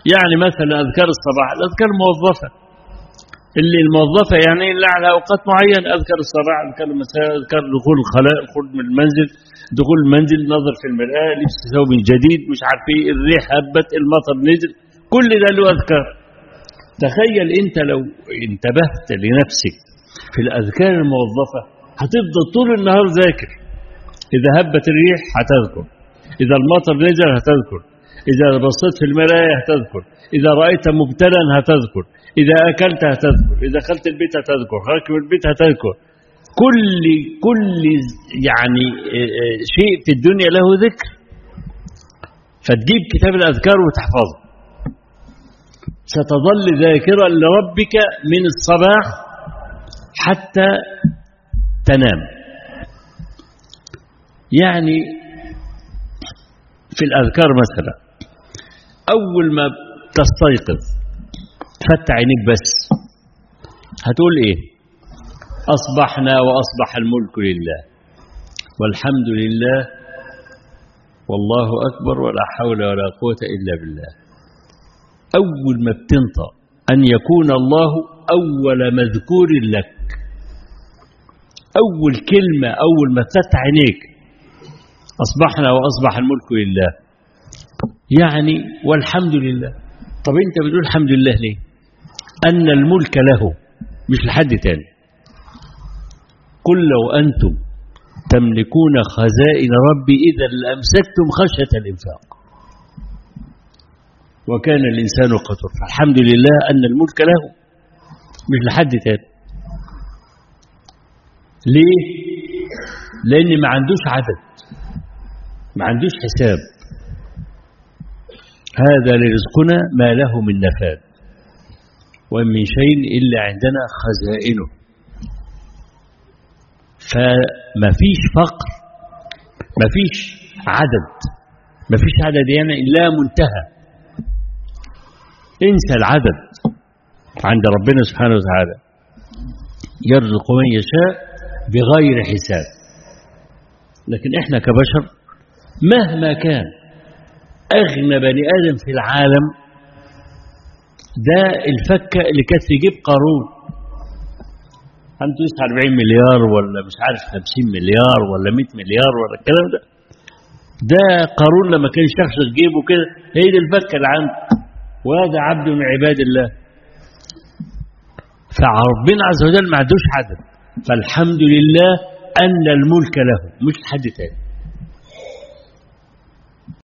يعني مثلا أذكار الصباح الأذكار موظفة اللي الموظفة يعني اللي على أوقات معينة أذكر الصباح أذكر المساء أذكر دخول الخلاء الخروج من المنزل دخول المنزل نظر في المرآة لبس ثوب جديد مش عارف ايه الريح هبت المطر نزل كل ده له أذكار تخيل أنت لو انتبهت لنفسك في الأذكار الموظفة هتفضل طول النهار ذاكر إذا هبت الريح هتذكر إذا المطر نزل هتذكر إذا بصيت في المراية هتذكر إذا رأيت مبتلا هتذكر إذا أكلت هتذكر إذا دخلت البيت هتذكر خرجت من البيت هتذكر كل كل يعني شيء في الدنيا له ذكر فتجيب كتاب الأذكار وتحفظه ستظل ذاكرا لربك من الصباح حتى تنام يعني في الأذكار مثلا أول ما تستيقظ فتح عينيك بس هتقول إيه أصبحنا وأصبح الملك لله والحمد لله والله أكبر ولا حول ولا قوة إلا بالله أول ما بتنطق أن يكون الله أول مذكور لك أول كلمة أول ما تفتح عينيك أصبحنا وأصبح الملك لله يعني والحمد لله طب أنت بتقول الحمد لله ليه أن الملك له مش لحد تاني قل لو أنتم تملكون خزائن ربي إذا لأمسكتم خشية الإنفاق وكان الإنسان قتر فالحمد لله أن الملك له مش لحد تاني ليه لأن ما عندوش عدد ما عندوش حساب هذا لرزقنا ما له من نفاد ومن من شيء إلا عندنا خزائنه فما فيش فقر ما فيش عدد ما فيش عدد يعني لا منتهى انسى العدد عند ربنا سبحانه وتعالى يرزق من يشاء بغير حساب لكن احنا كبشر مهما كان اغنى بني ادم في العالم ده الفكه اللي كانت في جيب قارون هنتوسع 40 مليار ولا مش عارف 50 مليار ولا 100 مليار ولا الكلام ده ده قارون لما كان شخص جيبه كده هي دي الفكه اللي عنده وهذا عبد من عباد الله فربنا عز وجل ما عندوش عدد فالحمد لله أن الملك له مش لحد تاني